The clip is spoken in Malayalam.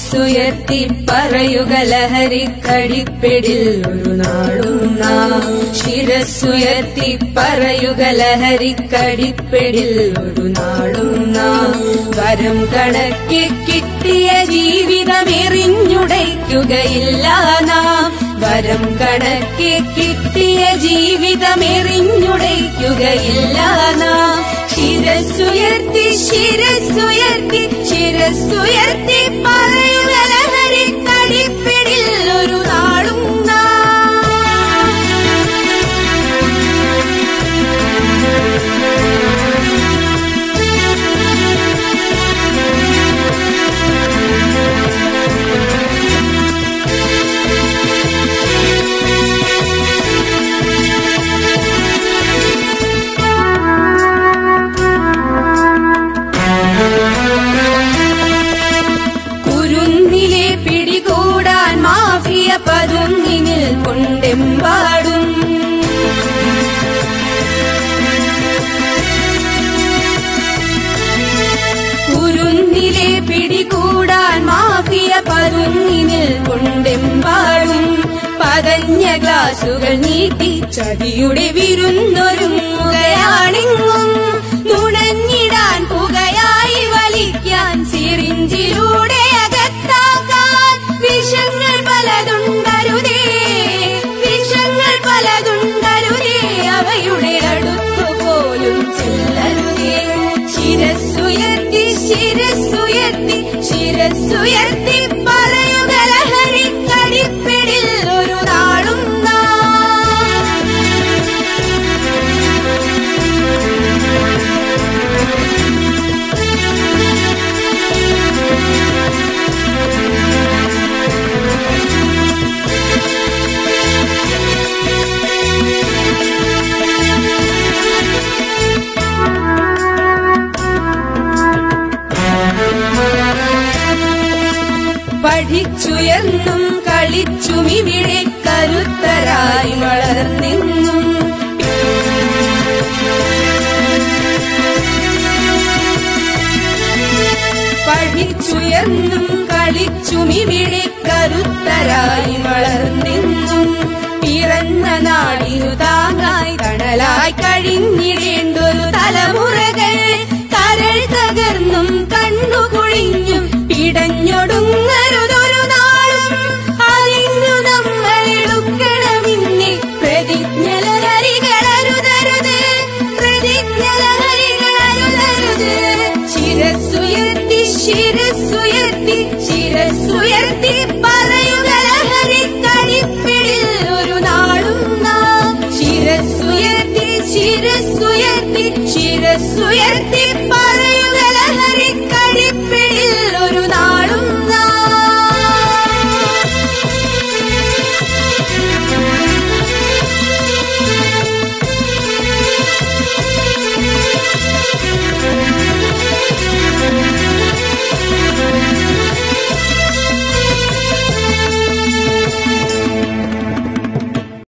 ശിരസ്സുയർത്തി പറയുക ലഹരിക്കടിപ്പിടിൽ ഒരു നാളും നാം ശിരസ്സുയർത്തി പറയുക ലഹരിക്കടിപ്പിടിൽ ഒരു നാളും നാം വരം കണക്കി കിട്ടിയ ജീവിതം എറിഞ്ഞുടയ്ക്കുകയില്ല നാം വരം കണക്കി കിട്ടിയ ജീവിതം എറിഞ്ഞുടയ്ക്കുകയില്ല നാം ശിരസ്സുയർത്തി ശിരസ്സുയർത്തി ശിരസ്സുയർത്തി പറയുക ലഹരിക്കടിപ്പിടിൽ ഒരു നാളും നാം കുരുന്നിലെ പിടികൂടാൻ മാഫിയ പതുങ്ങിനിൽ കൊണ്ടെമ്പാടും കുരുന്നിലെ പിടികൂടാൻ മാഫിയ പതുങ്ങിനിൽ കൊണ്ടെമ്പാടും പതഞ്ഞ ഗ്ലാസുകൾ നീട്ടി ചതിയുടെ വിരുന്നൊരുങ്ങുകയാണെങ്ങും നുണഞ്ഞിടാൻ പുകയായി വലിക്കാൻ സിറിഞ്ചിലൂടെ അകത്താക്കാൻ വിഷങ്ങൾ പലതുണ്ടരുതേ വിഷങ്ങൾ പലതുണ്ടരുതേ അവയുടെ അടുത്തു പോലും ചെല്ലരുതേ ശിരസ്സുയർത്തി ശിരസ്സുയർത്തി ശിരസ്സുയർത്തി പറയുക ലഹരിക്കടിപ്പിടിൽ ഒരു നാളും നാം പഠിച്ചുയർന്നും കളിച്ചും ഇവിടെ കരുത്തരായി വളർന്നെന്നും പഠിച്ചുയർന്നും കളിച്ചും ഇവിടെ കരുത്തരായി വളർന്നെന്നും പിറന്ന നാടിനു താങ്ങായി തണലായി കഴിഞ്ഞിടേണ്ടൊരു തലമുറകൾ കരൾ തകർന്നും കണ്ണുകുഴിഞ്ഞും പിടഞ്ഞൊടുങ്ങരുതൊരു നാളും അതിന്നു നമ്മൾ എടുക്കണമെന്ന് പ്രതിജ്ഞ ലഹരികളരുതരുത് പ്രതിജ്ഞ ലഹരികളരുതരുത് ശിരസ്സുയർത്തി ശിരസ്സുയർത്തി ശിരസ്സുയർത്തി